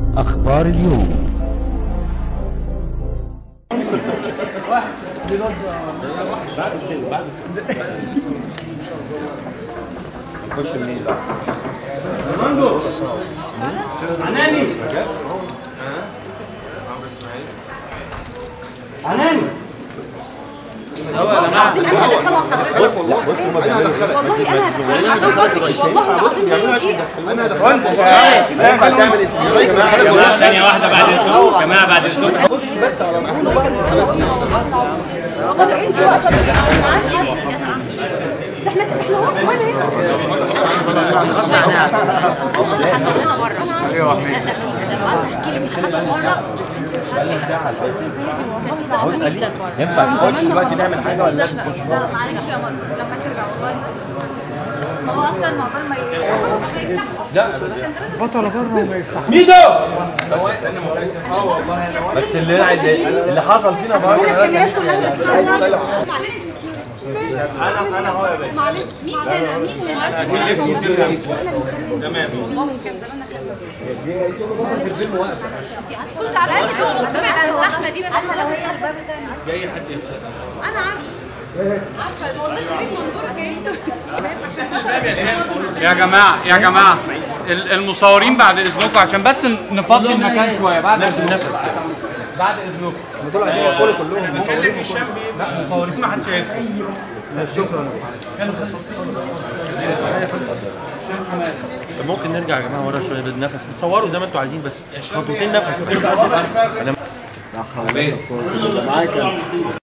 أخبار اليوم نخش منين؟ عناني عناني العظيم انا هدخلها حضرتك والله انا هدخلها عشان خاطري والله العظيم هي دقيقه انا دخلت ينفع تعمل ايه؟ يا ريس الخارج والله ثانية واحدة بعد إذنكم يا جماعة بعد إذنكم والله انت واقفه معاش ده احنا احنا هو وانا حصل لنا بره ايوه لما تحكي لك اللي حصل بره انت مش عارفه ايه اللي حصل كان في زحمه جدا بره ينفع نخش دلوقتي نعمل حاجه ولا زحمه لا معلش يا مروه لما ترجع والله ما هو اصلا عقبال ما ي- ميدو بس اللي اللي, اللي حصل فينا بره الكاميرات كلها بتصور أنا أنا هو يا باشا معلش مين هنا مين تمام والله كان زمان صوت على تبعد عن الزحمه دي بس عارفه لو هي الباب جاي حد يفتح انا عارفه عارفه والله شريك منظورك انت يا جماعة يا جماعة ال- المصورين بعد إذنكم عشان بس نفضي المكان شوية بعد إذنكم بعد إذنكم دول عايزين يقفلوا كلهم لا مصورين ما حدش هيدخل طب ممكن نرجع يا جماعه ورا شويه بالنفس تصوروا زي ما انتوا عايزين بس خطوتين نفس انا